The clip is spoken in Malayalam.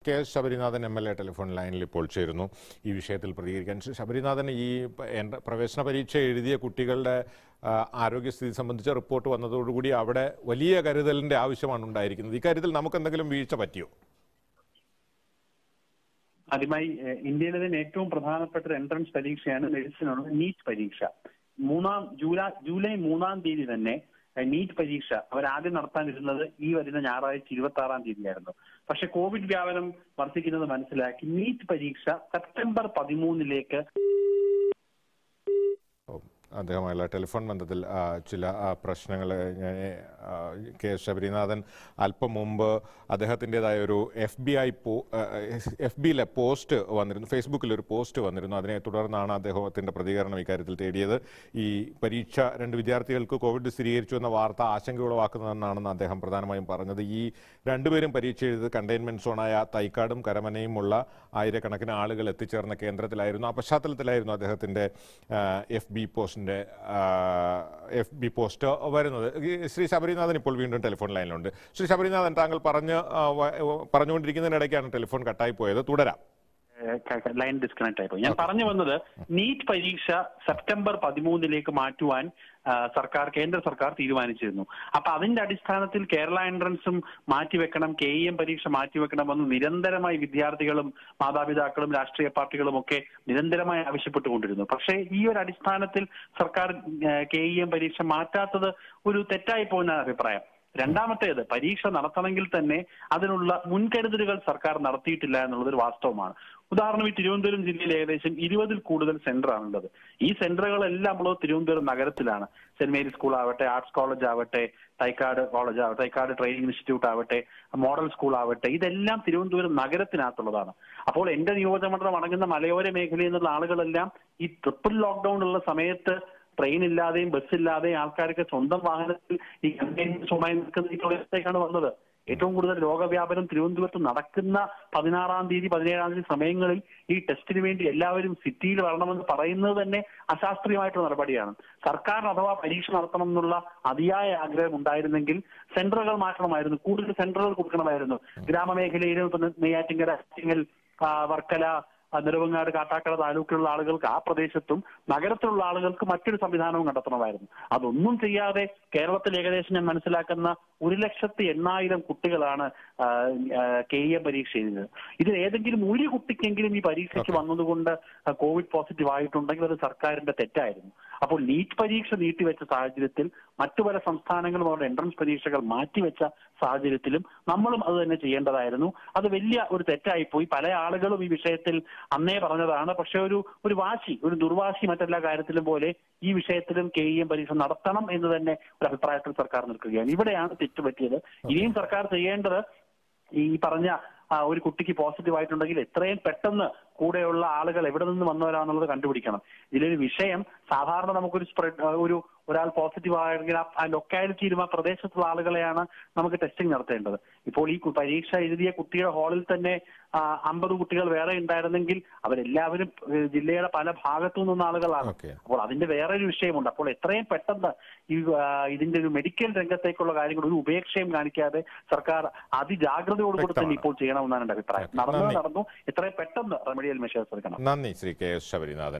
K S Sabarinathan M L A telephone ലൈനിൽ ഇപ്പോൾ ചേരുന്നു ഈ വിഷയത്തിൽ പ്രതികരിക്കാൻ ശ്രീ ശബരിനാഥൻ ഈ പ- എൻട്ര- പ്രവേശന പരീക്ഷ എഴുതിയ കുട്ടികളുടെ ആ, ആരോഗ്യസ്ഥിതി സംബന്ധിച്ച റിപ്പോർട്ട് വന്നതോടുകൂടി അവിടെ വലിയ കരുതലിന്റെ ആവശ്യമാണ് ഉണ്ടായിരിക്കുന്നത് ഇക്കാര്യത്തിൽ നമുക്ക് എന്തെങ്കിലും വീഴ്ച പറ്റിയോ ആദ്യമായി ഏഹ്, ഇന്ത്യയിലെ തന്നെ ഏറ്റവും പ്രധാനപ്പെട്ട ഒരു എൻട്രൻസ് പരീക്ഷയാണ് മെഡിസിനുള്ള നീറ്റ് പരീക്ഷ മൂന്നാം ജൂലൈ ജൂലൈ മൂന്നാം തീയതി തന്നെ ഏഹ്, നീറ്റ് പരീക്ഷ അവരാദ്യം നടത്താനിരുന്നത് ഈ വരുന്ന ഞായറാഴ്ച ഇരുപത്തി ആറാം തീയതിയായിരുന്നു പക്ഷെ കോവിഡ് വ്യാപനം വർദ്ധിക്കുന്നത് മനസ്സിലാക്കി നീറ്റ് പരീക്ഷ സെപ്റ്റംബർ പതിമൂന്നിലേക്ക് ഓ, അദ്ദേഹമായുള്ള ടെലിഫോൺ ബന്ധത്തിൽ ആ, ചില ആ, പ്രശ്നങ്ങൾ ഞാൻ ആ, കെ എസ് ശബരിനാഥൻ അല്പം മുമ്പ് അദ്ദേഹത്തിൻ്റെതായ ഒരു എഫ് ബി ഐ പോ എഫ് ബിയിലെ പോസ്റ്റ് വന്നിരുന്നു ഫേസ്ബുക്കിൽ ഒരു പോസ്റ്റ് വന്നിരുന്നു അതിനെ തുടർന്നാണ് അദ്ദേഹത്തിൻ്റെ പ്രതികരണം ഇക്കാര്യത്തിൽ തേടിയത് ഈ പരീക്ഷ രണ്ട് വിദ്യാർത്ഥികൾക്ക് കോവിഡ് സ്ഥിരീകരിച്ചു എന്ന വാർത്ത ആശങ്ക ഉളവാക്കുന്നതെന്നാണെന്ന് അദ്ദേഹം പ്രധാനമായും പറഞ്ഞത് ഈ രണ്ടുപേരും പരീക്ഷ എഴുതിയത് കണ്ടെയ്ൻമെന്റ് സോണായ തൈക്കാടും കരമനയുമുള്ള ആയിരക്കണക്കിന് ആളുകൾ എത്തിച്ചേർന്ന കേന്ദ്രത്തിലായിരുന്നു ആ പശ്ചാത്തലത്തിലായിരുന്നു അദ്ദേഹത്തിന്റെ എഫ് ബി പോസ്റ്റിന്റെ എഫ് ബി പോസ്റ്റ് വരുന്നത് ഈ ശ്രീ ശബരിനാഥൻ ഇപ്പോൾ വീണ്ടും ടെലിഫോൺ ലൈനിലുണ്ട് ശ്രീ ശബരിനാഥൻ താങ്കൾ പറഞ്ഞ് ആ, വ- പറഞ്ഞുകൊണ്ടിരിക്കുന്നതിനിടയ്ക്കാണ് ടെലിഫോൺ കട്ടായി പോയത് തുടരാം ലൈൻ ഡിസ്കണക്ട് ആയിപ്പോയി ഞാൻ പറഞ്ഞു വന്നത് നീറ്റ് പരീക്ഷ സെപ്റ്റംബർ പതിമൂന്നിലേക്ക് മാറ്റുവാൻ ആ, സർക്കാർ കേന്ദ്ര സർക്കാർ തീരുമാനിച്ചിരുന്നു അപ്പൊ അതിന്റെ അടിസ്ഥാനത്തിൽ കേരള എൻട്രൻസും മാറ്റിവെക്കണം കെ ഇ എം പരീക്ഷ മാറ്റിവെക്കണമെന്ന് നിരന്തരമായി വിദ്യാർത്ഥികളും മാതാപിതാക്കളും രാഷ്ട്രീയ പാർട്ടികളും ഒക്കെ നിരന്തരമായി ആവശ്യപ്പെട്ടുകൊണ്ടിരുന്നു പക്ഷേ ഈ ഒരു അടിസ്ഥാനത്തിൽ സർക്കാർ കെ ഇ എം പരീക്ഷ മാറ്റാത്തത് ഒരു തെറ്റായി പോകുന്ന അഭിപ്രായം രണ്ടാമത്തേത് പരീക്ഷ നടത്തണമെങ്കിൽ തന്നെ അതിനുള്ള മുൻകരുതലുകൾ സർക്കാർ നടത്തിയിട്ടില്ല എന്നുള്ളത് ഒരു വാസ്തവമാണ് ഉദാഹരണം ഈ തിരുവനന്തപുരം ജില്ലയിൽ ഏകദേശം ഇരുപതിൽ കൂടുതൽ സെന്റർ ആണുള്ളത് ഈ സെന്ററുകളെല്ലാം ഉള്ളത് തിരുവനന്തപുരം നഗരത്തിലാണ് സെന്റ് മേരി സ്കൂൾ ആവട്ടെ ആർട്സ് കോളേജ് ആവട്ടെ തൈക്കാട് കോളേജ് ആവട്ടെ തൈക്കാട് ട്രെയിനിങ് ഇൻസ്റ്റിറ്റ്യൂട്ട് ആവട്ടെ മോഡൽ സ്കൂൾ ആവട്ടെ ഇതെല്ലാം തിരുവനന്തപുരം നഗരത്തിനകത്തുള്ളതാണ് അപ്പോൾ എന്റെ നിയോജകമണ്ഡലം അടങ്ങുന്ന മലയോര മേഖലയിൽ നിന്നുള്ള ആളുകളെല്ലാം ഈ ട്രിപ്പിൾ ലോക്ക്ഡൌൺ ഉള്ള സമയത്ത് ട്രെയിൻ ഇല്ലാതെയും ബസ് ഇല്ലാതെയും ആൾക്കാർക്ക് സ്വന്തം വാഹനത്തിൽ ഈ കണ്ടെയ്ൻമെന്റ് സോണായി നിൽക്കുന്ന ഈ പ്രദേശത്തേക്കാണ് വന്നത് ഏറ്റവും കൂടുതൽ രോഗവ്യാപനം തിരുവനന്തപുരത്ത് നടക്കുന്ന പതിനാറാം തീയതി പതിനേഴാം തീയതി സമയങ്ങളിൽ ഈ ടെസ്റ്റിന് വേണ്ടി എല്ലാവരും സിറ്റിയിൽ വരണമെന്ന് പറയുന്നത് തന്നെ അശാസ്ത്രീയമായിട്ടുള്ള നടപടിയാണ് സർക്കാരിന് അഥവാ പരീക്ഷ നടത്തണം എന്നുള്ള അതിയായ ആഗ്രഹം ഉണ്ടായിരുന്നെങ്കിൽ സെന്ററുകൾ മാറ്റണമായിരുന്നു കൂടുതൽ സെന്ററുകൾ കൊടുക്കണമായിരുന്നു ഗ്രാമമേഖലയിലും ഇപ്പൊ നെയ്യാറ്റിങ്കര ആറ്റിങ്ങൽ ആ, വർക്കല ആ, നെടുവങ്ങാട് കാട്ടാക്കട താലൂക്കിലുള്ള ആളുകൾക്ക് ആ പ്രദേശത്തും നഗരത്തിലുള്ള ആളുകൾക്ക് മറ്റൊരു സംവിധാനവും കണ്ടെത്തണമായിരുന്നു അതൊന്നും ചെയ്യാതെ കേരളത്തിൽ ഏകദേശം ഞാൻ മനസ്സിലാക്കുന്ന ഒരു ലക്ഷത്തി എണ്ണായിരം കുട്ടികളാണ് കെ എ പരീക്ഷ എഴുതിയത് ഇതിൽ ഏതെങ്കിലും ഒരു കുട്ടിക്കെങ്കിലും ഈ പരീക്ഷയ്ക്ക് വന്നതുകൊണ്ട് ആ, കോവിഡ് പോസിറ്റീവ് ആയിട്ടുണ്ടെങ്കിൽ അത് സർക്കാരിന്റെ തെറ്റായിരുന്നു അപ്പോൾ നീറ്റ് പരീക്ഷ നീട്ടിവെച്ച സാഹചര്യത്തിൽ മറ്റു പല സംസ്ഥാനങ്ങളും അവരുടെ എൻട്രൻസ് പരീക്ഷകൾ മാറ്റിവെച്ച സാഹചര്യത്തിലും നമ്മളും അത് തന്നെ ചെയ്യേണ്ടതായിരുന്നു അത് വലിയ ഒരു തെറ്റായിപ്പോയി പല ആളുകളും ഈ വിഷയത്തിൽ അന്നേ പറഞ്ഞതാണ് പക്ഷെ ഒരു ഒരു വാശി ഒരു ദുർവാശി മറ്റെല്ലാ കാര്യത്തിലും പോലെ ഈ വിഷയത്തിലും കെ ഇ എം പരീക്ഷ നടത്തണം എന്ന് തന്നെ ഒരു അഭിപ്രായത്തിൽ സർക്കാർ നിൽക്കുകയാണ് ഇവിടെയാണ് തെറ്റുപറ്റിയത് ഇനിയും സർക്കാർ ചെയ്യേണ്ടത് ഈ പറഞ്ഞ ആ, ഒരു കുട്ടിക്ക് പോസിറ്റീവ് ആയിട്ടുണ്ടെങ്കിൽ എത്രയും പെട്ടെന്ന് കൂടെയുള്ള ആളുകൾ എവിടെ നിന്ന് വന്നവരാണെന്നുള്ളത് കണ്ടുപിടിക്കണം ഇതിലൊരു വിഷയം സാധാരണ നമുക്കൊരു സ്പ്രെഡ് ഒരു ഒരാൾ പോസിറ്റീവ് ആയെങ്കിൽ ആ- ആ ലൊക്കാലിറ്റിയിലും ആ പ്രദേശത്തുള്ള ആളുകളെയാണ് നമുക്ക് ടെസ്റ്റിംഗ് നടത്തേണ്ടത് ഇപ്പോൾ ഈ കു- പരീക്ഷ എഴുതിയ കുട്ടിയുടെ ഹാളിൽ തന്നെ അമ്പത് കുട്ടികൾ വേറെ ഉണ്ടായിരുന്നെങ്കിൽ അവരെല്ലാവരും ഏഹ്, ജില്ലയുടെ പല ഭാഗത്തു നിന്ന ആളുകളാണ് ഓക്കെ അപ്പോൾ അതിന്റെ വേറൊരു വിഷയമുണ്ട് അപ്പോൾ എത്രയും പെട്ടെന്ന് ഈ ആ, ഇതിന്റെ ഒരു മെഡിക്കൽ രംഗത്തേക്കുള്ള കാര്യങ്ങൾ ഒരു ഉപേക്ഷയും കാണിക്കാതെ സർക്കാർ അതിജാഗ്രതയോടുകൂടി തന്നെ വ്യക്തമാണ്. ഇപ്പോൾ ചെയ്യണമെന്നാണ് എന്റെ അഭിപ്രായം നടന്നത് നന്ദി. നടന്നു എത്രയും പെട്ടെന്ന് റെമഡിയൽ മെഷേഴ്സ് എടുക്കണം നന്ദി ശ്രീ കെ എസ് ശബരിനാഥൻ